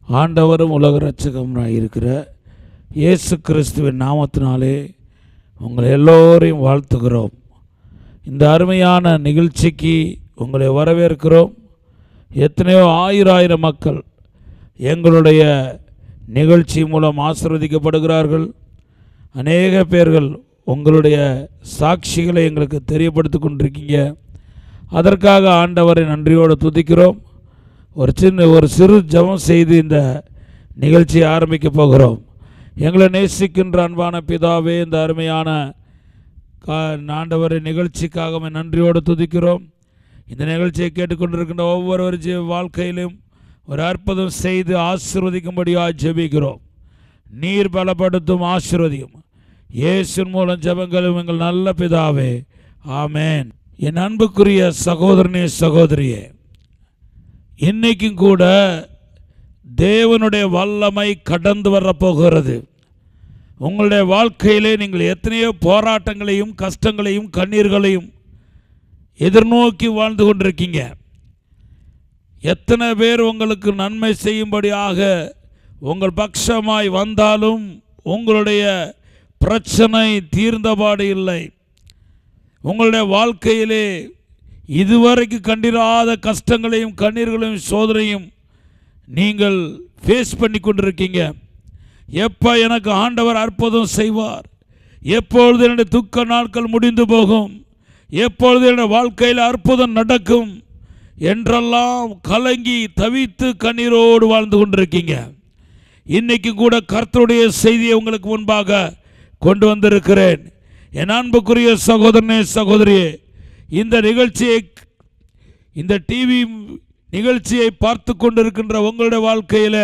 ஆண்டவரும் உலக ரட்சகமாக இருக்கிற இயேசு கிறிஸ்துவின் நாமத்தினாலே உங்களை எல்லோரையும் வாழ்த்துகிறோம் இந்த அருமையான நிகழ்ச்சிக்கு உங்களை வரவேற்கிறோம் எத்தனையோ ஆயிரம் மக்கள் எங்களுடைய நிகழ்ச்சி மூலம் ஆசீர்வதிக்கப்படுகிறார்கள் அநேக பேர்கள் உங்களுடைய சாட்சிகளை எங்களுக்கு தெரியப்படுத்தி கொண்டிருக்கீங்க அதற்காக ஆண்டவரை நன்றியோடு துதிக்கிறோம் ஒரு சின்ன ஒரு சிறு ஜெபம் செய்து இந்த நிகழ்ச்சியை ஆரம்பிக்க போகிறோம் எங்களை நேசிக்கின்ற அன்பான பிதாவே இந்த அருமையான கா ஆண்டவரை நிகழ்ச்சிக்காக உம்மை நன்றியோடு துதிக்கிறோம் இந்த நிகழ்ச்சியை கேட்டுக்கொண்டிருக்கின்ற ஒவ்வொருவர் ஜீவ வாழ்க்கையிலும் ஒரு அற்புதம் செய்து ஆசீர்வதிக்கும்படியாக ஜெபிக்கிறோம் நீர் பலப்படுத்தும் ஆசீர்வதியும் இயேசுவின் மூலம் ஜெபங்களும் எங்கள் நல்ல பிதாவே ஆமென் என் அன்புக்குரிய சகோதரனே சகோதரியே இன்னைக்கும் கூட தேவனுடைய வல்லமை கடந்து வரப்போகிறது உங்களுடைய வாழ்க்கையிலே நீங்கள் எத்தனையோ போராட்டங்களையும் கஷ்டங்களையும் கண்ணீர்களையும் எதிர்நோக்கி வாழ்ந்து கொண்டிருக்கீங்க எத்தனை பேர் உங்களுக்கு நன்மை செய்யும்படியாக உங்கள் பட்சமாய் வந்தாலும் உங்களுடைய பிரச்சனை தீர்ந்தபாடு இல்லை உங்களுடைய வாழ்க்கையிலே இதுவரைக்கு கண்டிராத கஷ்டங்களையும் கண்ணீர்களையும் சோதனையும் நீங்கள் ஃபேஸ் பண்ணி கொண்டிருக்கீங்க எப்போ எனக்கு ஆண்டவர் அற்புதம் செய்வார் எப்பொழுது என்னுடைய துக்க நாட்கள் முடிந்து போகும் எப்பொழுது என்னுடைய வாழ்க்கையில் அற்புதம் நடக்கும் என்றெல்லாம் கலங்கி தவித்து கண்ணீரோடு வாழ்ந்து கொண்டிருக்கீங்க இன்னைக்கு கூட கர்த்தருடைய செய்தியை உங்களுக்கு முன்பாக கொண்டு வந்திருக்கிறேன் என் அன்புக்குரிய சகோதரனே சகோதரியே இந்த நிகழ்ச்சியை இந்த டிவி நிகழ்ச்சியை பார்த்து கொண்டிருக்கின்ற உங்களுடைய வாழ்க்கையில்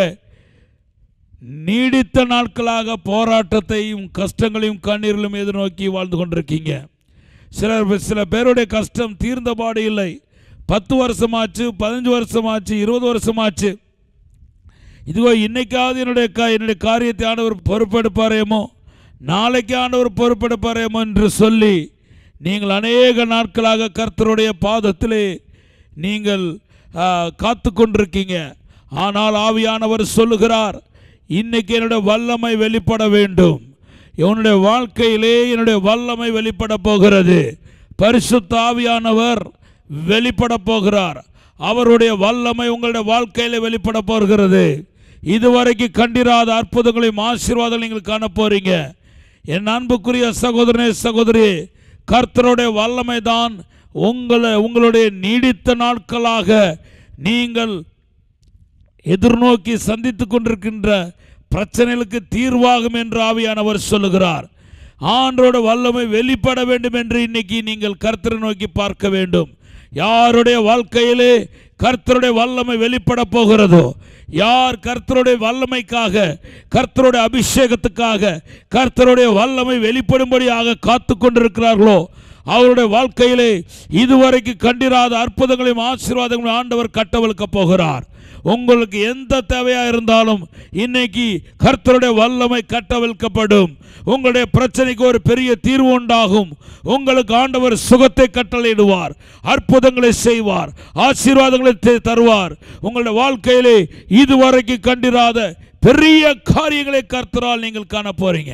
நீடித்த நாட்களாக போராட்டத்தையும் கஷ்டங்களையும் கண்ணீரிலும் எதிர்நோக்கி வாழ்ந்து கொண்டிருக்கீங்க சிலர் சில பேருடைய கஷ்டம் தீர்ந்தபாடு இல்லை பத்து வருஷமாச்சு பதினஞ்சு வருஷமாச்சு இருபது வருஷமாச்சு இதுவோ இன்னைக்காவது என்னுடைய கா என்னுடைய காரியத்தை ஆண்டவர் பொறுப்பெடுப்பாரேமோ நாளைக்கு ஆண்டவர் பொறுப்பெடுப்பாரேமோ என்று சொல்லி நீங்கள் அநேக நாட்களாக கர்த்தருடைய பாதத்திலே நீங்கள் ஆ, காத்து கொண்டிருக்கீங்க ஆனால் ஆவியானவர் சொல்லுகிறார் இன்னைக்கு என்னுடைய வல்லமை வெளிப்பட வேண்டும் என்னுடைய வாழ்க்கையிலே என்னுடைய வல்லமை வெளிப்பட போகிறது பரிசுத்த ஆவியானவர் வெளிப்பட போகிறார் அவருடைய வல்லமை உங்களுடைய வாழ்க்கையில வெளிப்பட போகிறது இதுவரைக்கு கண்டிராத அற்புதங்களையும் ஆசீர்வாதம் நீங்கள் காண போறீங்க என் அன்புக்குரிய சகோதரனே சகோதரி கர்த்தருடைய வல்லமை தான் உங்களை உங்களுடைய நீடித்த நாட்களாக நீங்கள் எதிர்நோக்கி சந்தித்து கொண்டிருக்கின்ற பிரச்சனைகளுக்கு தீர்வாகும் என்று ஆவியானவர் சொல்லுகிறார் ஆண்டோட வல்லமை வெளிப்பட வேண்டும் என்று இன்னைக்கு நீங்கள் கர்த்தரை நோக்கி பார்க்க வேண்டும் யாருடைய வாழ்க்கையிலே கர்த்தருடைய வல்லமை வெளிப்பட போகிறதோ யார் கர்த்தருடைய வல்லமைக்காக கர்த்தருடைய அபிஷேகத்துக்காக கர்த்தருடைய வல்லமை வெளிப்படும்படியாக காத்து கொண்டிருக்கிறார்களோ அவருடைய வாழ்க்கையிலே இதுவரைக்கு கண்டிராத அற்புதங்களையும் ஆசீர்வாதங்களையும் ஆண்டவர் கட்டவிழ்க்க போகிறார் உங்களுக்கு எந்த தேவையா இருந்தாலும் இன்னைக்கு கர்த்தருடைய வல்லமை கட்டவிழ்க்கப்படும் உங்களுடைய பிரச்சனைக்கு ஒரு பெரிய தீர்வு உண்டாகும் உங்களுக்கு ஆண்டவர் சுகத்தை கட்டளையிடுவார் அற்புதங்களை செய்வார் ஆசீர்வாதங்களை த- தருவார் உங்களுடைய வாழ்க்கையிலே இதுவரைக்கு கண்டிராத பெரிய காரியங்களை கர்த்தரால் நீங்கள் காண போறீங்க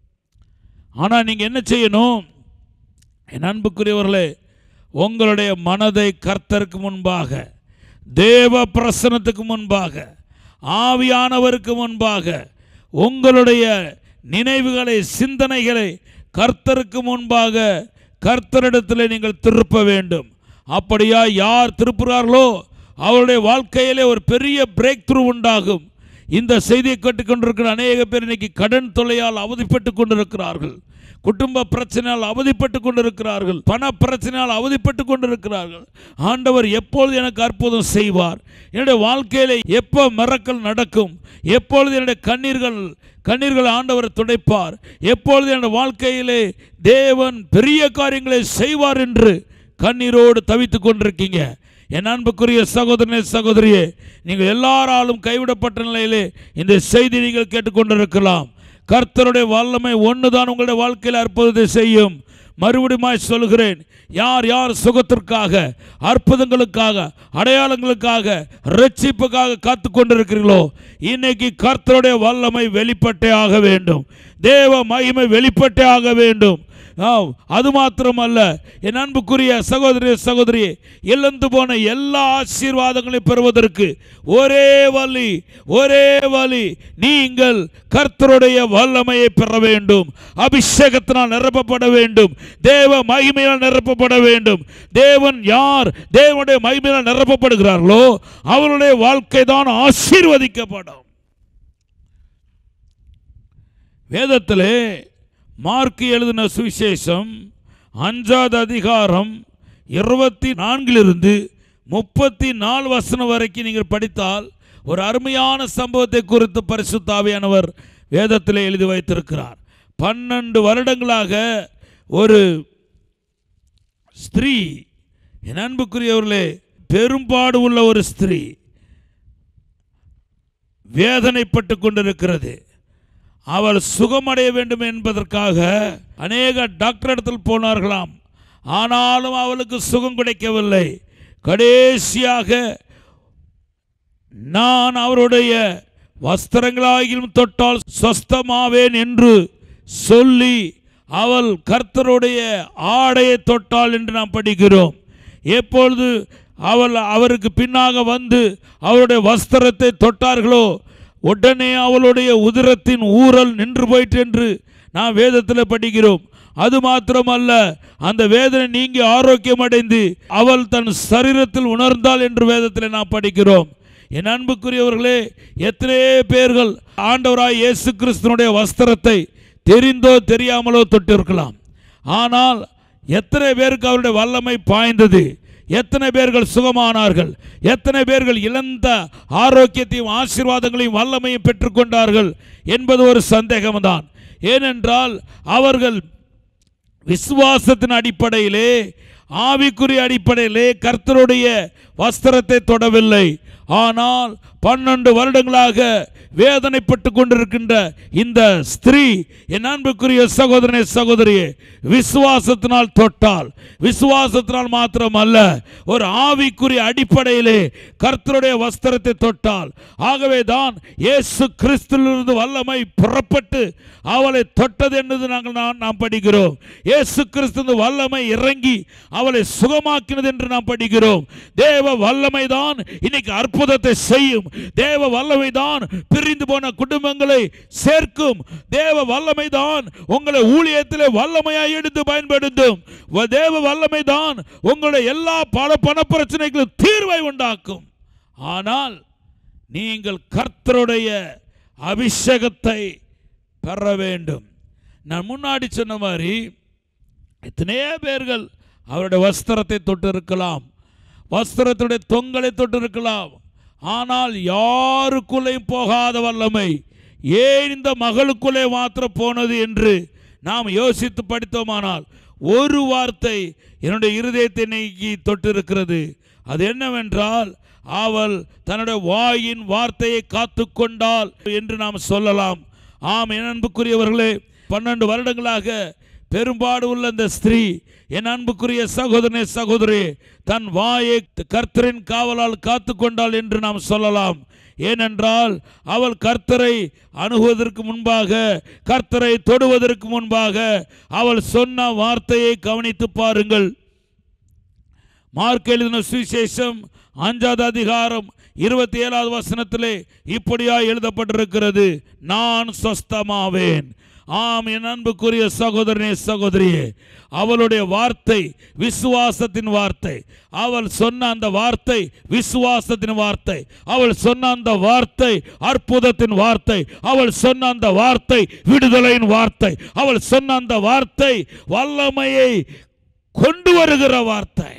ஆனா நீங்க என்ன செய்யணும் என் அன்புக்குரியவர்களே உங்களுடைய மனதை கர்த்தருக்கு முன்பாக தேவ பிரசனத்துக்கு முன்பாக ஆவியானவருக்கு முன்பாக உங்களுடைய நினைவுகளை சிந்தனைகளை கர்த்தருக்கு முன்பாக கர்த்தரிடத்தில் நீங்கள் திருப்ப வேண்டும் அப்படியா யார் திருப்புகிறார்களோ அவருடைய வாழ்க்கையிலே ஒரு பெரிய பிரேக் த்ரூ உண்டாகும் இந்த செய்தியை கேட்டுக்கொண்டிருக்கிற அநேக பேர் இன்னைக்கு கடன் தொல்லையால் அவதிப்பட்டு கொண்டிருக்கிறார்கள் குடும்ப பிரச்சனையால் அவதிப்பட்டு கொண்டிருக்கிறார்கள் பண பிரச்சனையால் அவதிப்பட்டு கொண்டிருக்கிறார்கள் ஆண்டவர் எப்பொழுது எனக்கு அற்புதம் செய்வார் என்னுடைய வாழ்க்கையில எப்போ மிரக்கல் நடக்கும் எப்பொழுது என்னுடைய கண்ணீர்கள் கண்ணீர்கள் ஆண்டவர் துடைப்பார் எப்பொழுது என்னுடைய வாழ்க்கையிலே தேவன் பெரிய காரியங்களை செய்வார் என்று கண்ணீரோடு தவித்துக் கொண்டிருக்கீங்க என் அன்புக்குரிய சகோதரனே சகோதரியே நீங்கள் எல்லாராலும் கைவிடப்பட்ட நிலையிலே இந்த செய்தி நீங்கள் கேட்டுக்கொண்டிருக்கலாம் கர்த்தருடைய வல்லமை ஒன்றுதான் உங்களுடைய வாழ்க்கையில் அற்புதத்தை செய்யும் மறுபடியும் சொல்கிறேன் யார் யார் சுகத்திற்காக அற்புதங்களுக்காக அடையாளங்களுக்காக ரட்சிப்புக்காக காத்து கொண்டிருக்கிறீர்களோ இன்னைக்கு கர்த்தருடைய வல்லமை வெளிப்பட்டே ஆக வேண்டும் தேவ மகிமை வெளிப்பட்டே ஆக வேண்டும் ஆம், அது மாத்திரமல்ல என் அன்புக்குரிய சகோதரி சகோதரி இழந்து போன எல்லா ஆசீர்வாதங்களையும் பெறுவதற்கு ஒரே வழி ஒரே வழி நீங்கள் கர்த்தருடைய வல்லமையை பெற வேண்டும் அபிஷேகத்தினால் நிரப்பப்பட வேண்டும் தேவ மகிமையால் நிரப்பப்பட வேண்டும் தேவன் யார் தேவனுடைய மகிமையால் நிரப்பப்படுகிறார்களோ அவருடைய வாழ்க்கை தான் ஆசீர்வதிக்கப்படும் வேதத்திலே மார்க் எழுதின சுவிசேஷம் அஞ்சாவது அதிகாரம் இருபத்தி நான்கிலிருந்து முப்பத்தி நாலு வசனம் வரைக்கும் நீங்கள் படித்தால் ஒரு அருமையான சம்பவத்தை குறித்து பரிசுத்தாவியானவர் வேதத்திலே எழுதி வைத்திருக்கிறார் பன்னெண்டு வருடங்களாக ஒரு ஸ்திரீ என் அன்புக்குரியவர்களே பெரும்பாடு உள்ள ஒரு ஸ்திரீ வேதனைப்பட்டு கொண்டிருக்கிறது அவள் சுகமடைய வேண்டும் என்பதற்காக அநேக டாக்டர் இடத்தில் போனார்களாம் ஆனாலும் அவளுக்கு சுகம் கிடைக்கவில்லை கடைசியாக நான் அவருடைய வஸ்திரங்களாகிலும் தொட்டால் சொஸ்தமாவேன் என்று சொல்லி அவள் கர்த்தருடைய ஆடையை தொட்டாள் என்று நாம் படிக்கிறோம் எப்பொழுது அவள் அவருக்கு பின்னாக வந்து அவருடைய வஸ்திரத்தை தொட்டார்களோ உடனே அவளுடைய உதிரத்தின் ஊரல் நின்று போயிற்று என்று நாம் வேதத்தில் படிக்கிறோம் அது மாத்திரமல்ல அந்த வேதனை நீங்கி ஆரோக்கியம் அடைந்து அவள் தன் சரீரத்தில் உணர்ந்தாள் என்று வேதத்தில் நாம் படிக்கிறோம் என் அன்புக்குரியவர்களே எத்தனையோ பேர்கள் ஆண்டவராய் இயேசு கிறிஸ்துனுடைய வஸ்திரத்தை தெரிந்தோ தெரியாமலோ தொட்டிருக்கலாம் ஆனால் எத்தனை பேருக்கு அவருடைய வல்லமை பாய்ந்தது எத்தனை பேர்கள் சுகமானார்கள் எத்தனை பேர்கள் இழந்த ஆரோக்கியத்தையும் ஆசீர்வாதங்களையும் வல்லமையும் பெற்றுக்கொண்டார்கள் என்பது ஒரு சந்தேகம்தான் ஏனென்றால் அவர்கள் விசுவாசத்தின் அடிப்படையிலே ஆவிக்குரிய அடிப்படையிலே கர்த்தருடைய வஸ்திரத்தை தொடவில்லை ஆனால் பன்னெண்டு வருடங்களாக வேதனைப்பட்டு கொண்டிருக்கின்ற இந்த ஸ்திரீ என் அன்புக்குரிய சகோதரனே சகோதரியே விசுவாசத்தினால் தொட்டால் விசுவாசத்தினால் மாத்திரம் அல்ல ஒரு ஆவிக்குரிய அடிப்படையிலே கர்த்தருடைய வஸ்திரத்தை தொட்டால் ஆகவே தான் இயேசு கிறிஸ்துவிலிருந்து வல்லமை புறப்பட்டு அவளை தொட்டது என்பது நாங்கள் நாம் நாம் படிக்கிறோம் இயேசு கிறிஸ்து வல்லமை இறங்கி அவளை சுகமாக்கினது என்று நாம் படிக்கிறோம் தேவ வல்லமை தான் இன்னைக்கு அற்புதத்தை செய்யும் தேவ வல்லமை தான் பிரிந்து போன குடும்பங்களை சேர்க்கும் தேவ வல்லமை தான் உங்களை ஊழியத்திலே வல்லமையாய் எடுத்து பயன்படுத்தும் வ- தேவ வல்லமை தான் உங்களுடைய எல்லா பல பண பிரச்சனைகளும் தீர்வை உண்டாக்கும் ஆனால் நீங்கள் கர்த்தருடைய அபிஷேகத்தை பெற வேண்டும் நான் முன்னாடி சொன்ன மாதிரி எத்தனையோ பேர்கள் அவருடைய வஸ்திரத்தை தொட்டு இருக்கலாம் வஸ்திரத்துடைய தொங்கலை தொட்டு இருக்கலாம் ஆனால் யாருக்குள்ளேயும் போகாத வல்லமை ஏன் இந்த மகளுக்குள்ளே மாத்திரம் போனது என்று நாம் யோசித்து படித்தோமானால் ஒரு வார்த்தை என்னுடைய இருதயத்தை நீக்கி தொட்டிருக்கிறது அது என்னவென்றால் அவள் தன்னுடைய வாயின் வார்த்தையை காத்து கொண்டாள் என்று நாம் சொல்லலாம் ஆம் என் அன்புக்குரியவர்களே பன்னெண்டு வருடங்களாக பெரும்பாடு உள்ள அந்த ஸ்திரீ என் அன்புக்குரிய சகோதரனே சகோதரி தன் வாயை கர்த்தரின் காவலால் காத்து கொண்டாள் என்று நாம் சொல்லலாம் ஏனென்றால் அவள் கர்த்தரை அணுகுவதற்கு முன்பாக கர்த்தரை தொடுவதற்கு முன்பாக அவள் சொன்ன வார்த்தையை கவனித்து பாருங்கள் மார்க் எழுதின சுவிசேஷம் அஞ்சாவது அதிகாரம் இருபத்தி ஏழாவது வசனத்திலே இப்படியா எழுதப்பட்டிருக்கிறது நான் சொஸ்தமாவேன் ஆம் என் அன்புக்குரிய சகோதரனே சகோதரியே அவளுடைய வார்த்தை விசுவாசத்தின் வார்த்தை அவள் சொன்ன அந்த வார்த்தை விசுவாசத்தின் வார்த்தை அவள் சொன்ன அந்த வார்த்தை அற்புதத்தின் வார்த்தை அவள் சொன்ன அந்த வார்த்தை விடுதலையின் வார்த்தை அவள் சொன்ன அந்த வார்த்தை வல்லமையை கொண்டு வருகிற வார்த்தை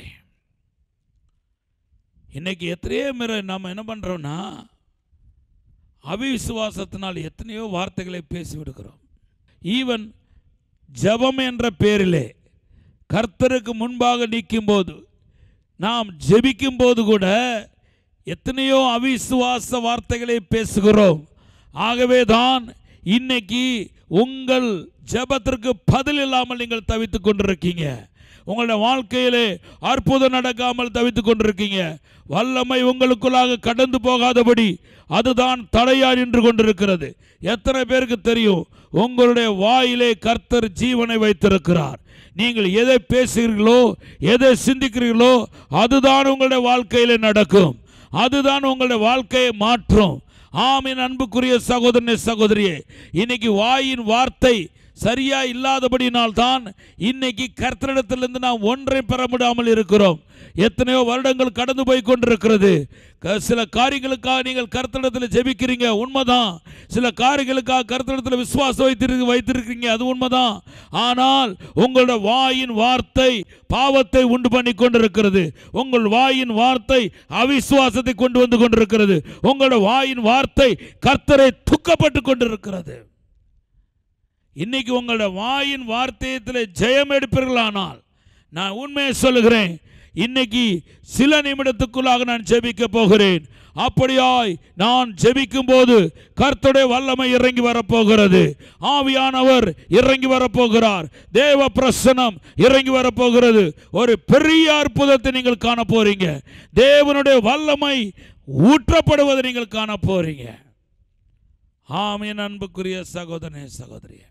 இன்னைக்கு எத்தனையோ முறை நம்ம என்ன பண்றோம்னா அவிசுவாசத்தினால் எத்தனையோ வார்த்தைகளை பேசி விடுகிறோம் ஈவன் ஜெபம் என்ற பேரிலே கர்த்தருக்கு முன்பாக நிற்கும்போது நாம் ஜெபிக்கும் போது கூட எத்தனையோ அவிசுவாச வார்த்தைகளை பேசுகிறோம் ஆகவே தான் இன்னைக்கு உங்கள் ஜெபத்திற்கு பதில் இல்லாமல் நீங்கள் தவித்துக் கொண்டிருக்கீங்க உங்களுடைய வாழ்க்கையிலே அற்புதம் நடக்காமல் தவித்துக் கொண்டிருக்கீங்க வல்லமை உங்களுக்குள்ளாக கடந்து போகாதபடி அதுதான் தடையா நின்று கொண்டிருக்கிறது எத்தனை பேருக்கு தெரியும் உங்களுடைய வாயிலே கர்த்தர் ஜீவனை வைத்திருக்கிறார் நீங்கள் எதை பேசுகிறீர்களோ எதை சிந்திக்கிறீர்களோ அதுதான் உங்களுடைய வாழ்க்கையிலே நடக்கும் அதுதான் உங்களுடைய வாழ்க்கையை மாற்றும் ஆமீன் அன்புக்குரிய சகோதரனே சகோதரியே இன்னைக்கு வாயின் வார்த்தை சரியா இல்லாதபடியினால் தான் இன்னைக்கு கர்த்தரிடத்திலிருந்து நாம் ஒன்றை பெற முடியாமல் இருக்கிறோம் எத்தனையோ வருடங்கள் கடந்து போய் கொண்டிருக்கிறது க- சில காரியங்களுக்காக நீங்கள் கர்த்தரிடத்தில் ஜெபிக்கிறீங்க உண்மைதான் சில காரியங்களுக்காக கர்த்தரிடத்தில் விசுவாசம் வைத்திரு வைத்திருக்கிறீங்க அது உண்மைதான் ஆனால் உங்களோட வாயின் வார்த்தை பாவத்தை உண்டு பண்ணி கொண்டிருக்கிறது உங்கள் வாயின் வார்த்தை அவிசுவாசத்தை கொண்டு வந்து கொண்டிருக்கிறது உங்களோட வாயின் வார்த்தை கர்த்தரை துக்கப்பட்டு கொண்டிருக்கிறது இன்னைக்கு உங்களோட வாயின் வார்த்தையத்தில் ஜெயம் எடுப்பீர்களானால் நான் உண்மையை சொல்லுகிறேன் இன்னைக்கு சில நிமிடத்துக்குள்ளாக நான் ஜெபிக்க போகிறேன் அப்படியாய் நான் ஜெபிக்கும் போது கர்த்தருடைய வல்லமை இறங்கி வரப்போகிறது ஆவியானவர் இறங்கி வரப்போகிறார் தேவ பிரசனம் இறங்கி வரப்போகிறது ஒரு பெரிய அற்புதத்தை நீங்கள் காண போறீங்க தேவனுடைய வல்லமை ஊற்றப்படுவதை நீங்கள் காண போறீங்க ஆமீன் அன்புக்குரிய சகோதரனே சகோதரியே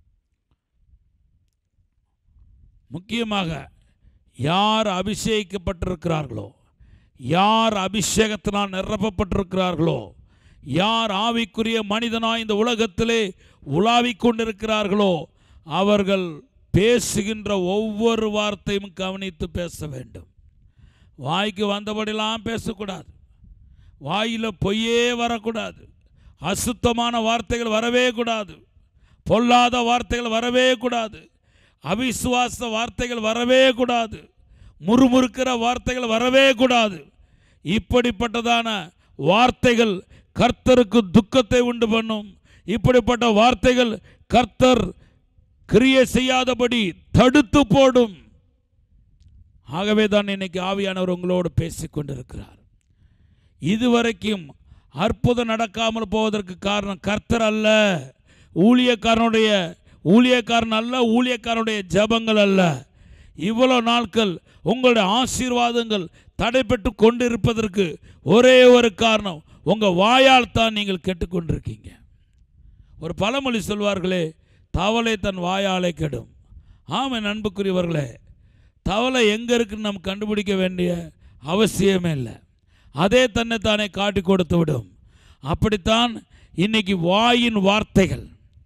முக்கியமாக யார் அபிஷேகிக்கப்பட்டிருக்கிறார்களோ யார் அபிஷேகத்தினால் நிரப்பப்பட்டிருக்கிறார்களோ யார் ஆவிக்குரிய மனிதனாய் இந்த உலகத்திலே உலாவிக் கொண்டிருக்கிறார்களோ அவர்கள் பேசுகின்ற ஒவ்வொரு வார்த்தையும் கவனித்து பேச வேண்டும் வாய்க்கு வந்தபடிலாம் பேசக்கூடாது வாயில் பொய்யே வரக்கூடாது அசுத்தமான வார்த்தைகள் வரவே கூடாது பொல்லாத வார்த்தைகள் வரவே கூடாது அவிசுவாச வார்த்தைகள் வரவே கூடாது முறுமுறுக்கிற வார்த்தைகள் வரவே கூடாது இப்படிப்பட்டதான வார்த்தைகள் கர்த்தருக்கு துக்கத்தை உண்டு பண்ணும் இப்படிப்பட்ட வார்த்தைகள் கர்த்தர் கிரியை செய்யாதபடி தடுத்து போடும் ஆகவே தான் இன்னைக்கு ஆவியானவர் உங்களோடு பேசிக் கொண்டிருக்கிறார் இதுவரைக்கும் அற்புதம் நடக்காமல் போவதற்கு காரணம் கர்த்தர் அல்ல ஊழியக்காரனுடைய ஊழியக்காரன் அல்ல ஊழியக்காரனுடைய ஜெபங்கள் அல்ல இவ்வளோ நாட்கள் உங்களுடைய ஆசீர்வாதங்கள் தடைப்பட்டு கொண்டிருப்பதற்கு ஒரே ஒரு காரணம் உங்கள் வாயால் தான் நீங்கள் கேட்டுக்கொண்டிருக்கீங்க ஒரு பழமொழி சொல்வார்களே தவளை தன் வாயாலே கெடும் ஆமாம் அன்புக்குரியவர்களே தவளை எங்கே இருக்குன்னு நம்ம கண்டுபிடிக்க வேண்டிய அவசியமே இல்லை அதே தன்னை தானே காட்டி கொடுத்து விடும் அப்படித்தான் இன்னைக்கு வாயின் வார்த்தைகள்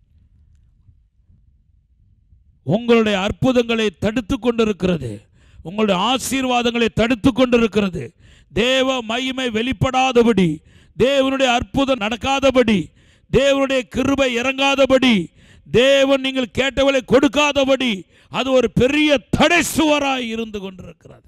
உங்களுடைய அற்புதங்களை தடுத்து கொண்டிருக்கிறது உங்களுடைய ஆசீர்வாதங்களை தடுத்து கொண்டிருக்கிறது தேவ மகிமை வெளிப்படாதபடி தேவனுடைய அற்புதம் நடக்காதபடி தேவனுடைய கிருபை இறங்காதபடி தேவன் நீங்கள் கேட்டவளை கொடுக்காதபடி அது ஒரு பெரிய தடை சுவராய் இருந்து கொண்டிருக்கிறது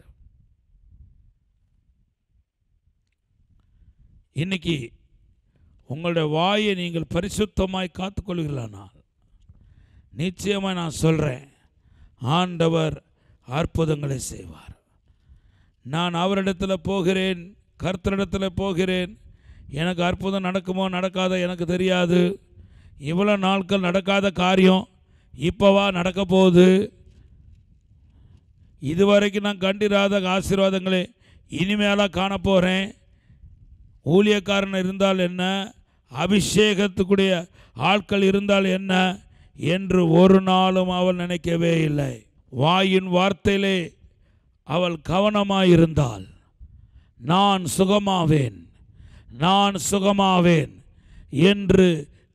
இன்னைக்கு உங்களுடைய வாயை நீங்கள் பரிசுத்தமாய் காத்துக்கொள்கிறீர்களானால் நிச்சயமாக நான் சொல்கிறேன் ஆண்டவர் அற்புதங்களை செய்வார் நான் அவரிடத்தில் போகிறேன் கர்த்தரிடத்தில் போகிறேன் எனக்கு அற்புதம் நடக்குமோ நடக்காதோ எனக்கு தெரியாது இவ்வளோ நாட்கள் நடக்காத காரியம் இப்போவா நடக்க போகுது இதுவரைக்கும் நான் கண்டிராத ஆசீர்வாதங்களை இனிமேலாக காண போகிறேன் ஊழியக்காரன் இருந்தால் என்ன அபிஷேகத்துக்குடைய ஆட்கள் இருந்தால் என்ன என்று ஒரு நாளும் அவள் நினைக்கவே இல்லை வாயின் வார்த்தையிலே அவள் கவனமாயிருந்தாள் நான் சுகமாவேன் நான் சுகமாவேன் என்று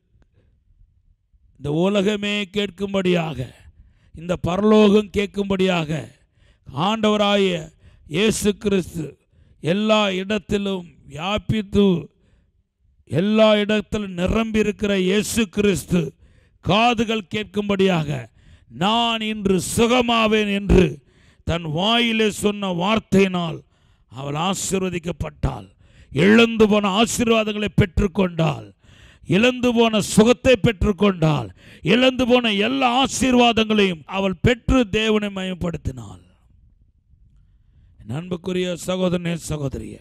இந்த உலகமே கேட்கும்படியாக இந்த பரலோகம் கேட்கும்படியாக ஆண்டவராய இயேசு கிறிஸ்து எல்லா இடத்திலும் வியாபித்து எல்லா இடத்திலும் நிரம்பி இருக்கிற இயேசு கிறிஸ்து காதுகள் கேட்கும்படியாக நான் இன்று சுகமாவேன் என்று தன் வாயிலே சொன்ன வார்த்தையினால் அவள் ஆசீர்வதிக்கப்பட்டாள் இழந்து போன ஆசீர்வாதங்களை பெற்றுக்கொண்டாள் இழந்து போன சுகத்தை பெற்றுக்கொண்டாள் இழந்து போன எல்லா ஆசீர்வாதங்களையும் அவள் பெற்று தேவனை மயப்படுத்தினாள் என் அன்புக்குரிய சகோதரனே சகோதரிய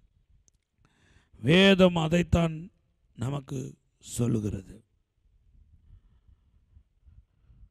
வேதம் அதைத்தான் நமக்கு சொல்லுகிறது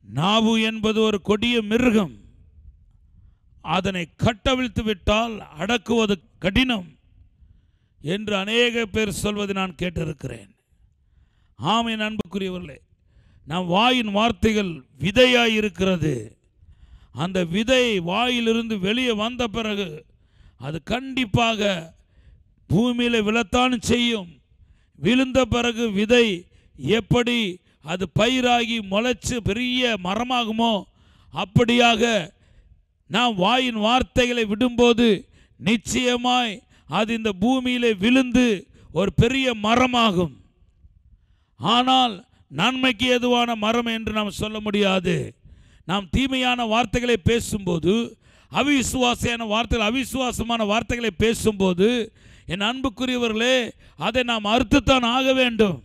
நாவு என்பது ஒரு கொடிய மிருகம் அதனை கட்டவிழ்த்து விட்டால் அடக்குவது கடினம் என்று அநேக பேர் சொல்வதை நான் கேட்டிருக்கிறேன் ஆமை அன்புக்குரியவர்களே நம் வாயின் வார்த்தைகள் விதையாய் இருக்கிறது அந்த விதை வாயிலிருந்து வெளியே வந்த பிறகு அது கண்டிப்பாக பூமியில் விழத்தான் செய்யும் விழுந்த பிறகு விதை எப்படி அது பயிராகி முளைச்சு பெரிய மரமாகுமோ அப்படியாக நாம் வாயின் வார்த்தைகளை விடும்போது நிச்சயமாய் அது இந்த பூமியிலே விழுந்து ஒரு பெரிய மரமாகும் ஆனால் நன்மைக்கு எதுவான மரம் என்று நாம் சொல்ல முடியாது நாம் தீமையான வார்த்தைகளை பேசும்போது அவிசுவாசியான வார்த்தைகள் அவிசுவாசமான வார்த்தைகளை பேசும்போது என் அன்புக்குரியவர்களே அதை நாம் அறுத்துத்தான் ஆக வேண்டும்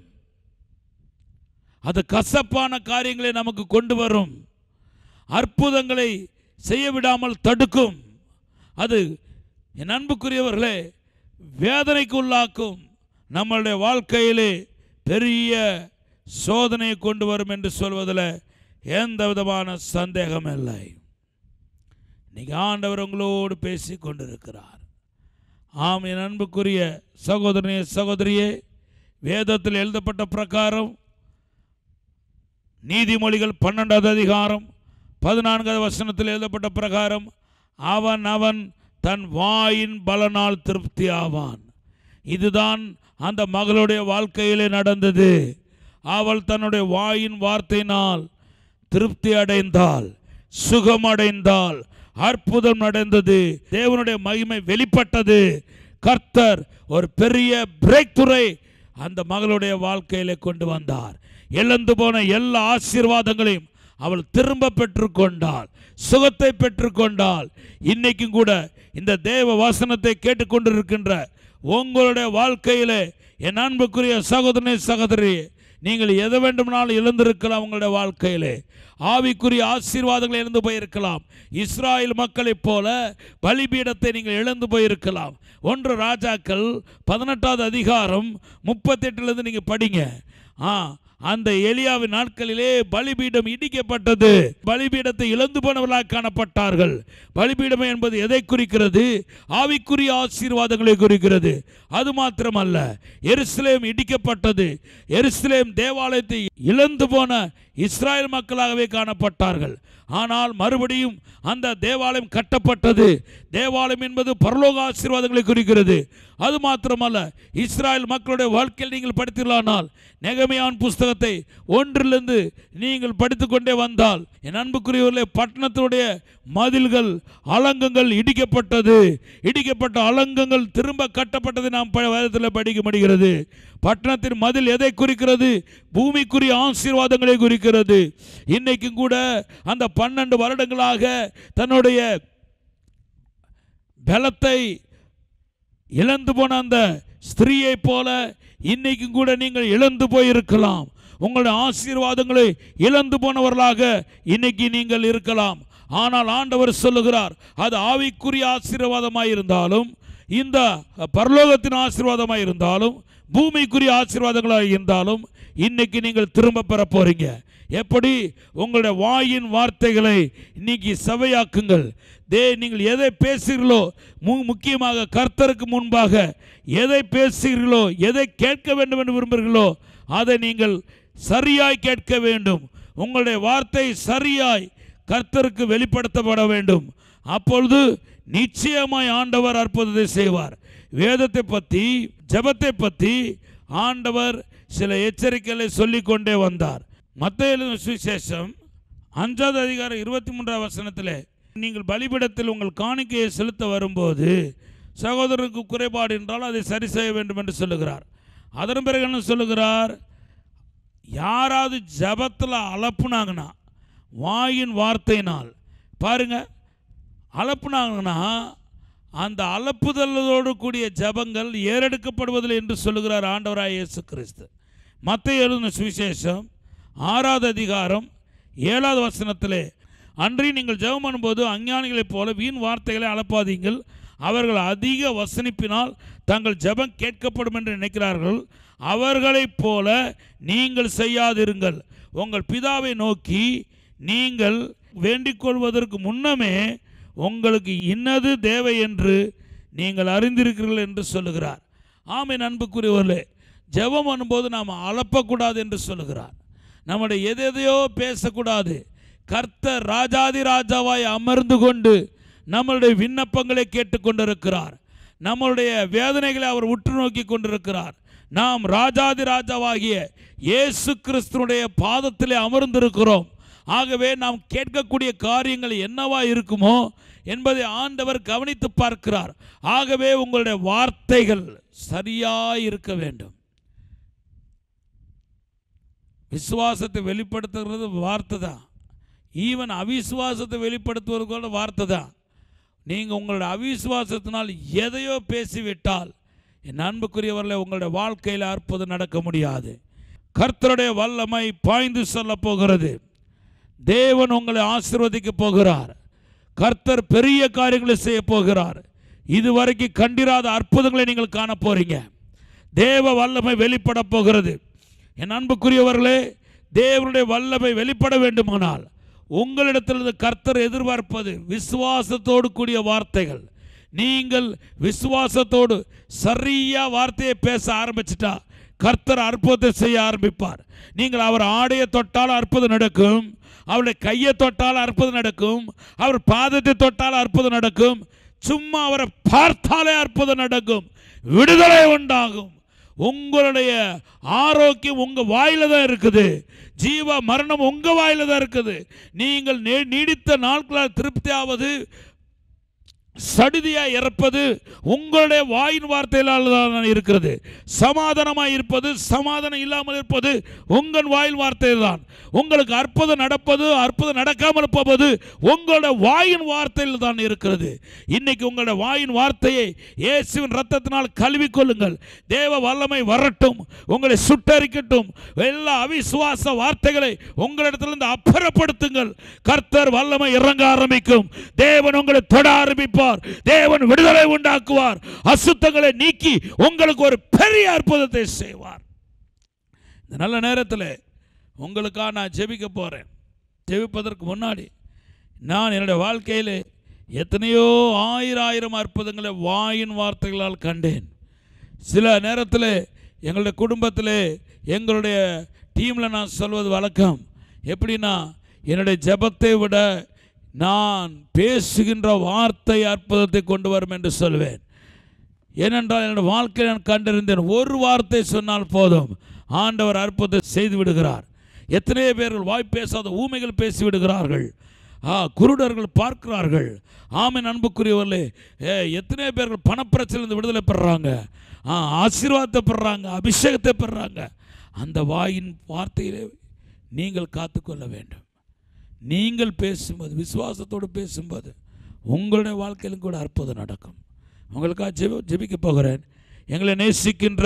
அது கசப்பான காரியங்களை நமக்கு கொண்டு வரும் அற்புதங்களை செய்ய விடாமல் தடுக்கும் அது என் அன்புக்குரியவர்களே வேதனைக்கு உள்ளாக்கும் நம்மளுடைய வாழ்க்கையிலே பெரிய சோதனையை கொண்டு வரும் என்று சொல்வதில் எந்த விதமான சந்தேகம் இல்லை இன்னைக்கு ஆண்டவர் உங்களோடு பேசி கொண்டிருக்கிறார் ஆம் என் அன்புக்குரிய சகோதரனே சகோதரியே வேதத்தில் எழுதப்பட்ட பிரகாரம் நீதிமொழிகள் பன்னெண்டாவது அதிகாரம் பதினான்காவது வசனத்தில் எழுதப்பட்ட பிரகாரம் அவன் அவன் தன் வாயின் பலனால் திருப்தி ஆவான் இதுதான் அந்த மகளுடைய வாழ்க்கையிலே நடந்தது அவள் தன்னுடைய வாயின் வார்த்தையினால் திருப்தி அடைந்தாள் சுகம் அடைந்தாள் அற்புதம் நடந்தது தேவனுடைய மகிமை வெளிப்பட்டது கர்த்தர் ஒரு பெரிய பிரேக் துறை அந்த மகளுடைய வாழ்க்கையிலே கொண்டு வந்தார் இழந்து போன எல்லா ஆசீர்வாதங்களையும் அவள் திரும்ப பெற்றுக்கொண்டாள் சுகத்தை பெற்றுக்கொண்டாள் இன்னைக்கும் கூட இந்த தேவ வசனத்தை கேட்டுக்கொண்டிருக்கின்ற உங்களுடைய வாழ்க்கையிலே என் அன்புக்குரிய சகோதரனே சகோதரி நீங்கள் எதை வேண்டுமானாலும் இழந்திருக்கலாம் உங்களுடைய வாழ்க்கையிலே ஆவிக்குரிய ஆசீர்வாதங்களை இழந்து போயிருக்கலாம் இஸ்ராயல் மக்களைப் போல பலிபீடத்தை நீங்கள் இழந்து போயிருக்கலாம் ஒன்று ராஜாக்கள் பதினெட்டாவது அதிகாரம் முப்பத்தெட்டுலேருந்து நீங்கள் படிங்க ஆ அந்த எலியாவின் நாட்களிலே பலிபீடம் இடிக்கப்பட்டது பலிபீடத்தை இழந்து போனவர்களாக காணப்பட்டார்கள் பலிபீடம் என்பது எதை குறிக்கிறது ஆவிக்குரிய ஆசீர்வாதங்களை குறிக்கிறது அது மாத்திரமல்ல எருசலேம் இடிக்கப்பட்டது எருசலேம் தேவாலயத்தை இழந்து போன இஸ்ராயல் மக்களாகவே காணப்பட்டார்கள் ஆனால் மறுபடியும் அந்த தேவாலயம் கட்டப்பட்டது தேவாலயம் என்பது பரலோக ஆசீர்வாதங்களை குறிக்கிறது அது மாத்திரமல்ல இஸ்ராயல் மக்களுடைய வாழ்க்கையில் நீங்கள் படித்தீர்களானால் நெகமையான் புஸ்தகத்தை ஒன்றிலிருந்து நீங்கள் படித்துக்கொண்டே வந்தால் என் அன்புக்குரியவர்களே பட்டணத்தினுடைய மதில்கள் அலங்கங்கள் இடிக்கப்பட்டது இடிக்கப்பட்ட அலங்கங்கள் திரும்ப கட்டப்பட்டது நாம் ப- வேதத்தில் படிக்க முடிகிறது பட்டணத்தின் மதில் எதை குறிக்கிறது பூமிக்குரிய ஆசீர்வாதங்களை குறிக்கிறது இன்னைக்கும் கூட அந்த பன்னெண்டு வருடங்களாக தன்னுடைய பலத்தை இழந்து போன அந்த ஸ்திரீயை போல இன்னைக்கும் கூட நீங்கள் இழந்து போயிருக்கலாம் உங்களுடைய ஆசீர்வாதங்களை இழந்து போனவர்களாக இன்னைக்கு நீங்கள் இருக்கலாம் ஆனால் ஆண்டவர் சொல்லுகிறார் அது ஆவிக்குரிய ஆசீர்வாதமாக இருந்தாலும் இந்த பரலோகத்தின் ஆசீர்வாதமாக இருந்தாலும் பூமிக்குரிய ஆசீர்வாதங்களாக இருந்தாலும் இன்னைக்கு நீங்கள் திரும்ப பெற போறீங்க எப்படி உங்களுடைய வாயின் வார்த்தைகளை இன்னைக்கு சபையாக்குங்கள் தே நீங்கள் எதை பேசுகிறீர்களோ மு முக்கியமாக கர்த்தருக்கு முன்பாக எதை பேசுகிறீர்களோ எதை கேட்க வேண்டும் என்று விரும்புகிறீர்களோ அதை நீங்கள் சரியாய் கேட்க வேண்டும் உங்களுடைய வார்த்தை சரியாய் கர்த்தருக்கு வெளிப்படுத்தப்பட வேண்டும் அப்பொழுது நிச்சயமாய் ஆண்டவர் அற்புதத்தை செய்வார் வேதத்தை பற்றி ஜெபத்தை பற்றி ஆண்டவர் சில எச்சரிக்கைகளை சொல்லிக்கொண்டே வந்தார் மத்திய எழுதின சுவிசேஷம் அஞ்சாவது அதிகாரம் இருபத்தி மூன்றாம் வசனத்தில் நீங்கள் பலிபீடத்தில் உங்கள் காணிக்கையை செலுத்த வரும்போது சகோதரருக்கு குறைபாடு என்றால் அதை சரி செய்ய வேண்டும் என்று சொல்லுகிறார் அதன் பிறகு என்ன சொல்லுகிறார் யாராவது ஜபத்தில் அலப்புனாங்கன்னா வாயின் வார்த்தையினால் பாருங்க அலப்புனாங்கன்னா அந்த அலப்புதலோடு கூடிய ஜபங்கள் ஏறெடுக்கப்படுவதில்லை என்று சொல்லுகிறார் ஆண்டவராய் இயேசு கிறிஸ்து மத்திய எழுதின சுவிசேஷம் ஆறாவது அதிகாரம் ஏழாவது வசனத்திலே அன்றி நீங்கள் ஜெபம் பண்ணும்போது அஞ்ஞானிகளைப் போல வீண் வார்த்தைகளை அலப்பாதீங்கள் அவர்கள் அதிக வசனிப்பினால் தங்கள் ஜெபம் கேட்கப்படும் என்று நினைக்கிறார்கள் அவர்களைப் போல நீங்கள் செய்யாதிருங்கள் உங்கள் பிதாவை நோக்கி நீங்கள் வேண்டிக் கொள்வதற்கு முன்னமே உங்களுக்கு இன்னது தேவை என்று நீங்கள் அறிந்திருக்கிறீர்கள் என்று சொல்லுகிறார் ஆமென் அன்புக்குரியவர்களே ஜெபம் பண்ணும்போது நாம் அளப்பக்கூடாது என்று சொல்லுகிறார் நம்முடைய எதையோ பேசக்கூடாது கர்த்தர் ராஜாதி ராஜாவாய் அமர்ந்து கொண்டு நம்மளுடைய விண்ணப்பங்களை கேட்டுக்கொண்டிருக்கிறார் நம்மளுடைய வேதனைகளை அவர் உற்று நோக்கி கொண்டிருக்கிறார் நாம் ராஜாதி ராஜாவாகிய இயேசு கிறிஸ்துனுடைய பாதத்திலே அமர்ந்திருக்கிறோம் ஆகவே நாம் கேட்கக்கூடிய காரியங்கள் என்னவா இருக்குமோ என்பதை ஆண்டவர் கவனித்து பார்க்கிறார் ஆகவே உங்களுடைய வார்த்தைகள் சரியாய் இருக்க வேண்டும் விசுவாசத்தை வெளிப்படுத்துகிறது வார்த்தை தான் ஈவன் அவிசுவாசத்தை வெளிப்படுத்துவது கூட வார்த்தை தான் நீங்கள் உங்களுடைய அவிசுவாசத்தினால் எதையோ பேசிவிட்டால் என் அன்புக்குரியவர்களை உங்களுடைய வாழ்க்கையில் அற்புதம் நடக்க முடியாது கர்த்தருடைய வல்லமை பாய்ந்து சொல்ல போகிறது தேவன் உங்களை ஆசீர்வதிக்க போகிறார் கர்த்தர் பெரிய காரியங்களை செய்ய போகிறார் இதுவரைக்கும் கண்டிராத அற்புதங்களை நீங்கள் காண போறீங்க தேவ வல்லமை வெளிப்பட போகிறது என் அன்புக்குரியவர்களே தேவனுடைய வல்லமை வெளிப்பட வேண்டுமானால் உங்களிடத்திலிருந்து கர்த்தர் எதிர்பார்ப்பது விசுவாசத்தோடு கூடிய வார்த்தைகள் நீங்கள் விசுவாசத்தோடு சரியா வார்த்தையை பேச ஆரம்பிச்சிட்டா கர்த்தர் அற்புதத்தை செய்ய ஆரம்பிப்பார் நீங்கள் அவர் ஆடையை தொட்டால் அற்புதம் நடக்கும் அவருடைய கையை தொட்டால் அற்புதம் நடக்கும் அவர் பாதத்தை தொட்டால் அற்புதம் நடக்கும் சும்மா அவரை பார்த்தாலே அற்புதம் நடக்கும் விடுதலை உண்டாகும் உங்களுடைய ஆரோக்கியம் உங்க வாயில தான் இருக்குது ஜீவ மரணம் உங்க வாயில தான் இருக்குது நீங்கள் நீ- நீடித்த நாட்களால் திருப்தியாவது சடிதியாய் இறப்பது உங்களுடைய வாயின் வார்த்தையினால் தான் இருக்கிறது சமாதானமாய் இருப்பது சமாதானம் இல்லாமல் இருப்பது உங்கள் வாயின் வார்த்தை தான் உங்களுக்கு அற்புதம் நடப்பது அற்புதம் நடக்காமல் போவது உங்களுடைய வாயின் வார்த்தையில் தான் இருக்கிறது இன்னைக்கு உங்களுடைய வாயின் வார்த்தையை இயேசுவின் ரத்தத்தினால் கழுவிக் கொள்ளுங்கள் தேவ வல்லமை வரட்டும் உங்களை சுட்டரிக்கட்டும் எல்லா அவிசுவாச வார்த்தைகளை உங்களிடத்திலிருந்து அப்புறப்படுத்துங்கள் கர்த்தர் வல்லமை இறங்க ஆரம்பிக்கும் தேவன் உங்களை தொட ஆரம்பிப்பார் தேவன் விடுதலை உண்டாக்குவார் அசுத்தங்களை நீக்கி உங்களுக்கு ஒரு பெரிய அற்புதத்தை செய்வார் இந்த நல்ல நேரத்தில் உங்களுக்காக நான் ஜெபிக்க போகிறேன் ஜெபிப்பதற்கு முன்னாடி நான் என்னுடைய வாழ்க்கையில் எத்தனையோ ஆயிரம் ஆயிரம் அற்புதங்களை வாயின் வார்த்தைகளால் கண்டேன் சில நேரத்தில் எங்களுடைய குடும்பத்தில் எங்களுடைய டீமில் நான் சொல்வது வழக்கம் எப்படின்னா என்னுடைய ஜெபத்தை விட நான் பேசுகின்ற வார்த்தை அற்புதத்தை கொண்டு வரும் என்று சொல்வேன் ஏனென்றால் என்னுடைய வாழ்க்கையில் நான் கண்டிருந்தேன் ஒரு வார்த்தை சொன்னால் போதும் ஆண்டவர் அற்புதத்தை செய்து விடுகிறார் எத்தனையோ பேர்கள் வாய் பேசாத ஊமைகள் பேசி விடுகிறார்கள் ஆ குருடர்கள் பார்க்கிறார்கள் ஆமென் அன்புக்குரியவர்களே ஏ எத்தனையோ பேர்கள் பணப்பிரச்சனையிலிருந்து விடுதலை பெறுறாங்க ஆ ஆசீர்வாதத்தை பெறுறாங்க அபிஷேகத்தை பெறுறாங்க அந்த வாயின் வார்த்தையிலே நீங்கள் காத்துக்கொள்ள வேண்டும் நீங்கள் பேசும்போது விசுவாசத்தோடு பேசும்போது உங்களுடைய வாழ்க்கையிலும் கூட அற்புதம் நடக்கும் உங்களுக்காக ஜெப ஜெபிக்க போகிறேன் எங்களை நேசிக்கின்ற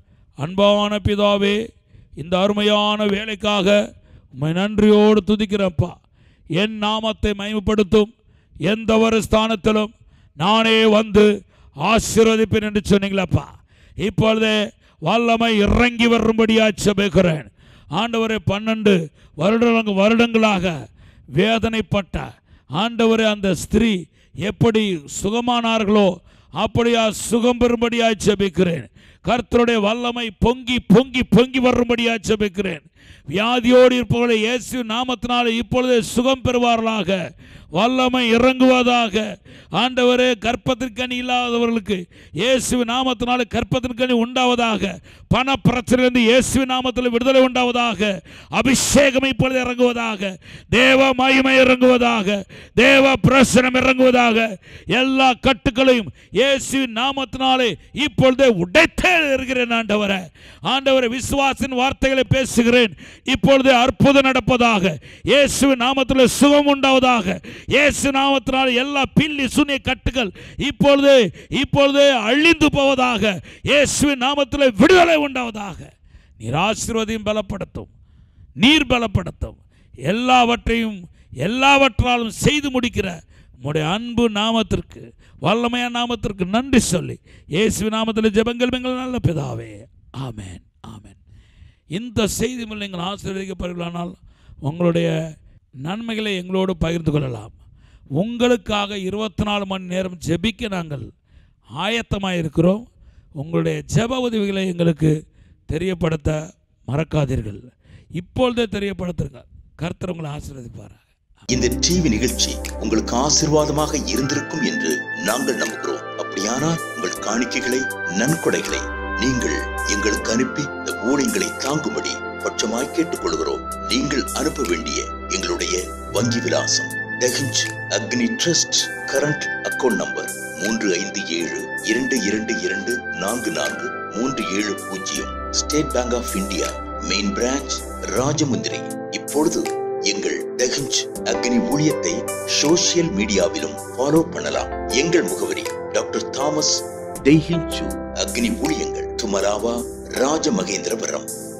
அன்பான பிதாவே இந்த அருமையான வேலைக்காக உம்மை நன்றியோடு துதிக்கிறப்பா என் நாமத்தை மயமப்படுத்தும் எந்த ஒரு ஸ்தானத்திலும் நானே வந்து ஆசீர்வதிப்பேன் என்று சொன்னீங்களப்பா இப்பொழுதே வல்லமை இறங்கி வரும்படியா செபிக்கிறேன் ஆண்டவரே பன்னெண்டு வருடங்க வருடங்களாக வேதனைப்பட்ட ஆண்டவரே அந்த ஸ்திரீ எப்படி சுகமானார்களோ அப்படியா சுகம் பெறும்படியாய் ஜெபிக்கிறேன் கர்த்தருடைய வல்லமை பொங்கி பொங்கி பொங்கி வரும்படியா ஜெபிக்கிறேன் வியாதியோடு இருப்பவர்களை இயேசு நாமத்தினாலே இப்பொழுதே சுகம் பெறுவார்களாக வல்லமை இறங்குவதாக ஆண்டவரே கற்பத்திற்கனி இல்லாதவர்களுக்கு இயேசு நாமத்தினாலே கற்பத்திற்கனி உண்டாவதாக பண பிரச்சனையிலிருந்து இயேசு நாமத்தில் விடுதலை உண்டாவதாக அபிஷேகம் இப்பொழுது இறங்குவதாக தேவ மகிமை இறங்குவதாக தேவ பிரசனம் இறங்குவதாக எல்லா கட்டுக்களையும் இயேசு நாமத்தினாலே இப்பொழுதே உடைத்தே இருக்கிறேன் ஆண்டவரே ஆண்டவரே விசுவாசின் வார்த்தைகளை பேசுகிறேன் இப்பொழுது அற்புதம் நடப்பதாக இயேசுவின் நாமத்தில் சுகம் உண்டாவதாக இயேசு நாமத்தினால் எல்லா பில்லி சுனிய கட்டுகள் இப்பொழுது இப்பொழுது அழிந்து போவதாக இயேசுவின் நாமத்தில் விடுதலை உண்டாவதாக நீர் ஆசீர்வதியும் பலப்படுத்தும் நீர் பலப்படுத்தும் எல்லாவற்றையும் எல்லாவற்றாலும் செய்து முடிக்கிற உம்முடைய அன்பு நாமத்திற்கு வல்லமையான நாமத்திற்கு நன்றி சொல்லி இயேசு நாமத்தில் ஜெபங்கள் எங்கள் நல்ல பிதாவே ஆமென் ஆமென் இந்த செய்தி மூலம் நீங்கள் ஆசீர்வதிக்கப்படுகளானால் உங்களுடைய நன்மைகளை எங்களோடு பகிர்ந்து கொள்ளலாம் உங்களுக்காக இருபத்தி நாலு மணி நேரம் ஜெபிக்க நாங்கள் ஆயத்தமாக இருக்கிறோம் உங்களுடைய ஜெப உதவிகளை எங்களுக்கு தெரியப்படுத்த மறக்காதீர்கள் இப்பொழுதே தெரியப்படுத்துங்க கர்த்தர் உங்களை ஆசீர்வதிப்பாராக இந்த டிவி நிகழ்ச்சி உங்களுக்கு ஆசிர்வாதமாக இருந்திருக்கும் என்று நாங்கள் நம்புகிறோம் அப்படியானால் உங்கள் காணிக்கைகளை நன்கொடைகளை நீங்கள் எங்களுக்கு அனுப்பி இந்த ஊழியங்களை தாங்கும்படி பட்சமாய் கேட்டுக்கொள்கிறோம் நீங்கள் அனுப்ப வேண்டிய எங்களுடைய வங்கி விலாசம் டெஹிஞ்ச் அக்னி ட்ரஸ்ட் கரண்ட் அக்கவுண்ட் நம்பர் மூன்று ஐந்து ஏழு இரண்டு இரண்டு இரண்டு நான்கு நான்கு மூன்று ஏழு பூஜ்ஜியம் State Bank of India main branch Rajahmundry இப்பொழுது எங்கள் டெஹிஞ்ச் அக்னி ஊழியத்தை சோசியல் மீடியாவிலும் ஃபாலோ பண்ணலாம் எங்கள் முகவரி டாக்டர் தாமஸ் டெய்ஹிஞ்சு அக்னி ஊழியங்கள் துமராவா ராஜமகேந்திரபுரம்